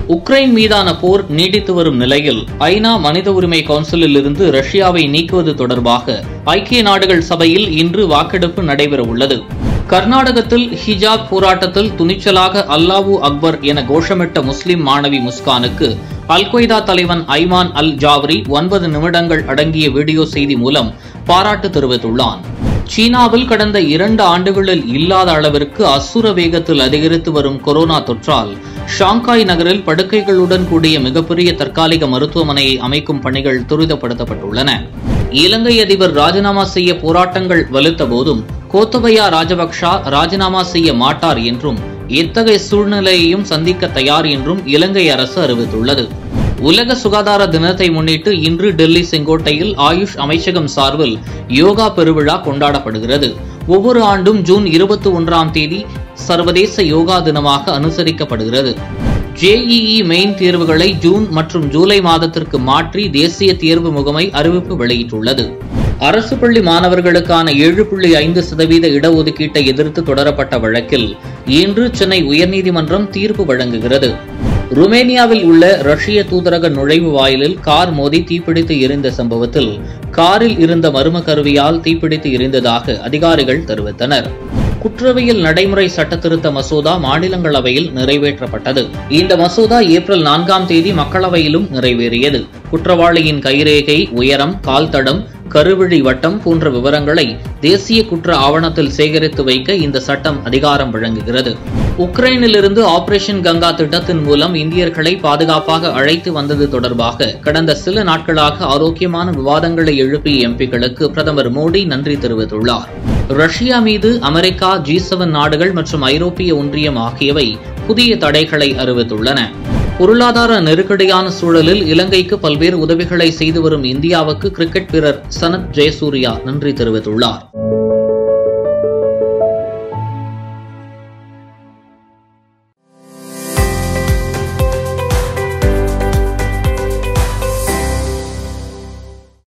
Ukraine மீதான போர் நீடித்து வரும் நிலையில் ஐநா மனித உரிமை கவுன்சிலில் இருந்து ரஷ்யாவை நீக்குவது தொடர்பாக ஐக்கிய நாடுகள் சபையில் இன்று வாக்கெடுப்பு நடைபெறவுள்ளது கர்நாடகத்தில் ஹிஜாப் போராட்டத்தில் துணிச்சலாக அல்லாவு அக்பர் என கோஷமிட்ட முஸ்லிம் மாணவி முஸ்கானுக்கு அல் கொய்தா தலைவன் ஐமான் அல் ஜாவரி ஒன்பது நிமிடங்கள் அடங்கிய வீடியோ செய்தி மூலம் பாராட்டு தெரிவித்துள்ளான் சீனாவில் கடந்த இரண்டு ஆண்டுகளில் இல்லாத அளவிற்கு அசுர வேகத்தில் அதிகரித்து வரும் கொரோனா தொற்றால் ஷாங்காய் நகரில் படுக்கைகளுடன் கூடிய மிகப்பெரிய தற்காலிக மருத்துவமனையை அமைக்கும் பணிகள் துரிதப்படுத்தப்பட்டுள்ளன இலங்கை அதிபர் ராஜினாமா செய்ய போராட்டங்கள் வலுத்த போதும் கோத்தபயா ராஜபக்ஷா ராஜினாமா செய்ய மாட்டார் என்றும் எத்தகைய சூழ்நிலையையும் சந்திக்க தயார் என்றும் இலங்கை அரசு அறிவித்துள்ளது உலக சுகாதார தினத்தை முன்னிட்டு இன்று டெல்லி செங்கோட்டையில் ஆயுஷ் அமைச்சகம் சார்பில் யோகா பெருவிழா கொண்டாடப்படுகிறது ஒவ்வொரு ஆண்டும் ஜூன் இருபத்தி ஒன்றாம் தேதி சர்வதேச யோகா தினமாக அனுசரிக்கப்படுகிறது ஜேஇஇ மெயின் தேர்வுகளை ஜூன் மற்றும் ஜூலை மாதத்திற்கு மாற்றி தேசிய தேர்வு முகமை அறிவிப்பு வெளியிட்டுள்ளது அரசு பள்ளி மாணவர்களுக்கான ஏழு புள்ளி ஐந்து சதவீத இடஒதுக்கீட்டை எதிர்த்து தொடரப்பட்ட வழக்கில் இன்று சென்னை உயர்நீதிமன்றம் தீர்ப்பு வழங்குகிறது ருமேனியாவில் உள்ள ரஷ்ய தூதரக நுழைவு வாயிலில் கார் மோதி தீப்பிடித்து எரிந்த சம்பவத்தில் காரில் இருந்த மர்ம கருவியால் தீப்பிடித்து எரிந்ததாக அதிகாரிகள் தெரிவித்தனர் குற்றவியல் நடைமுறை சட்டத்திருத்த மசோதா மாநிலங்களவையில் நிறைவேற்றப்பட்டது இந்த மசோதா ஏப்ரல் நான்காம் தேதி மக்களவையிலும் நிறைவேறியது குற்றவாளியின் கைரேகை உயரம் கால்தடம் கருவிழி வட்டம் போன்ற விவரங்களை தேசிய குற்ற ஆவணத்தில் சேகரித்து வைக்க இந்த சட்டம் அதிகாரம் வழங்குகிறது உக்ரைனிலிருந்து ஆபரேஷன் கங்கா திட்டத்தின் மூலம் இந்தியர்களை பாதுகாப்பாக அழைத்து வந்தது தொடர்பாக கடந்த சில நாட்களாக ஆரோக்கியமான விவாதங்களை எழுப்பிய எம்பிக்களுக்கு பிரதமர் மோடி நன்றி தெரிவித்துள்ளார் ரஷ்யா மீது அமெரிக்கா ஜி செவன் நாடுகள் மற்றும் ஐரோப்பிய ஒன்றியம் ஆகியவை புதிய தடைகளை அறிவித்துள்ளன பொருளாதார நெருக்கடியான சூழலில் இலங்கைக்கு பல்வேறு உதவிகளை செய்து வரும் இந்தியாவுக்கு கிரிக்கெட் வீரர் சனத் ஜெயசூர்யா நன்றி தெரிவித்துள்ளார்